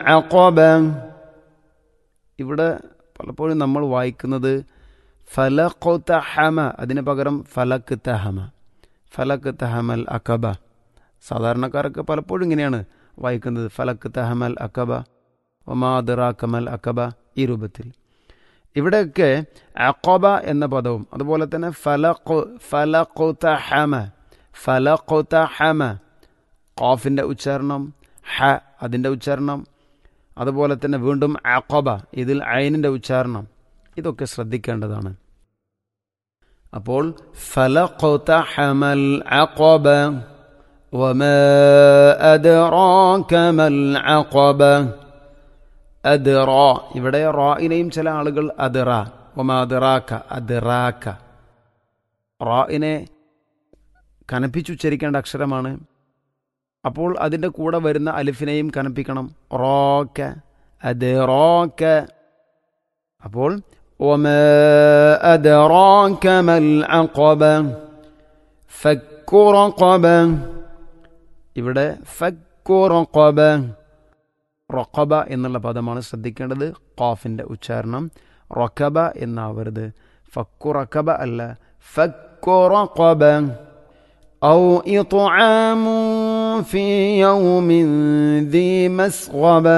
അഖബ ഇവിടെ പലപ്പോഴും നമ്മൾ വായിക്കുന്നത് ഫലഖു തഹമ അതിന് പകരം ഫലക്ക് തഹമ ഫലക്ക് തഹമൽ അക്കബ സാധാരണക്കാരൊക്കെ പലപ്പോഴും ഇങ്ങനെയാണ് വായിക്കുന്നത് ഫലക്ക് തഹമൽ അക്കബ ഒമാദിറാക്കമൽ അക്കബ ഈ രൂപത്തിൽ ഇവിടെയൊക്കെ അക്കബ എന്ന പദവും അതുപോലെ തന്നെ ഫലഖു ഫലഖു തഹമ ഫലഖു തഹമ ഖാഫിൻ്റെ ഉച്ചാരണം ഹ അതിൻ്റെ ഉച്ചാരണം അതുപോലെ തന്നെ വീണ്ടും അഖബ ഇതിൽ ഐനിൻ്റെ ഉച്ചാരണം ഇതൊക്കെ ശ്രദ്ധിക്കേണ്ടതാണ് അപ്പോൾ ഫലഖുതഹമൽ അഖബ وما أدراك ما العقبة أدرا ഇവിടെ റായിനെയും ചില ആളുകൾ അദറ ഒമാ അദറാക്ക അദറാക്ക റായിനെ കനപ്പിച്ചുച്ചരിക്കേണ്ട അക്ഷരമാണ് അപ്പോൾ അതിൻ്റെ കൂടെ വരുന്ന അലിഫിനെയും കനപ്പിക്കണം റോക്ക അത് റോക്ക അപ്പോൾ وما أدراك ما العقبة فك رقبة ഇവിടെ ഫക്കു റൊക്കബ റൊക്കബ എന്നുള്ള പദമാണ് ശ്രദ്ധിക്കേണ്ടത് ഖാഫിൻ്റെ ഉച്ചാരണം റൊക്കബ എന്നാവരുത് ഫക്കു റക്കബ അല്ല ഫക്കു റൊക്കബ أو إطعام في يوم ذي مسغبة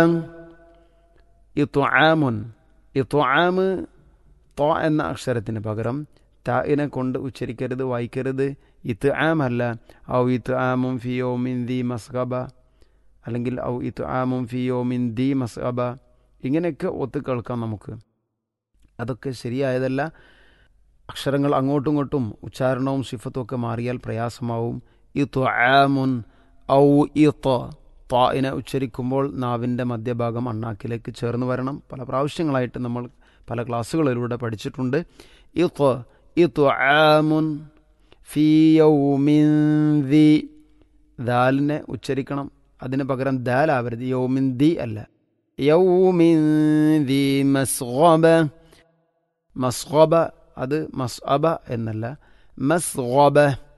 إطعام إطعام طا എന്ന അക്ഷരത്തിന് പകരം തായിനെ കൊണ്ട് ഉച്ചരിക്കരുത് വായിക്കരുത് ഇത് ആമല്ല ഔ ഇത് ആമും ഫിയോമിൻ ദി മസ്ഹബ അല്ലെങ്കിൽ ഔ ഇത് ആമും ഫിയോമിൻ ദി മസ്ഹബ ഇങ്ങനെയൊക്കെ ഒത്തു കേൾക്കാം നമുക്ക് അതൊക്കെ ശരിയായതല്ല അക്ഷരങ്ങൾ അങ്ങോട്ടും ഇങ്ങോട്ടും ഉച്ചാരണവും സിഫത്തും ഒക്കെ മാറിയാൽ പ്രയാസമാവും ഇത് ആമുൻ ഔ ഇത്ത് തായിനെ ഉച്ചരിക്കുമ്പോൾ നാവിൻ്റെ മധ്യഭാഗം അണ്ണാക്കിലേക്ക് ചേർന്ന് വരണം പല പ്രാവശ്യങ്ങളായിട്ട് നമ്മൾ പല ക്ലാസ്സുകളിലൂടെ പഠിച്ചിട്ടുണ്ട് ഇത് ഇത് ആമുൻ ഫി യൗമിൻ ദി ദാലിനെ ഉച്ചരിക്കണം അതിന് പകരം ദാലാവരുത് യൗമിൻ ദി അല്ല യൗമിൻ ദി മസ്ഗബ മസ്ഗബ അത് മസ്അബ എന്നല്ല മസ്ഗബ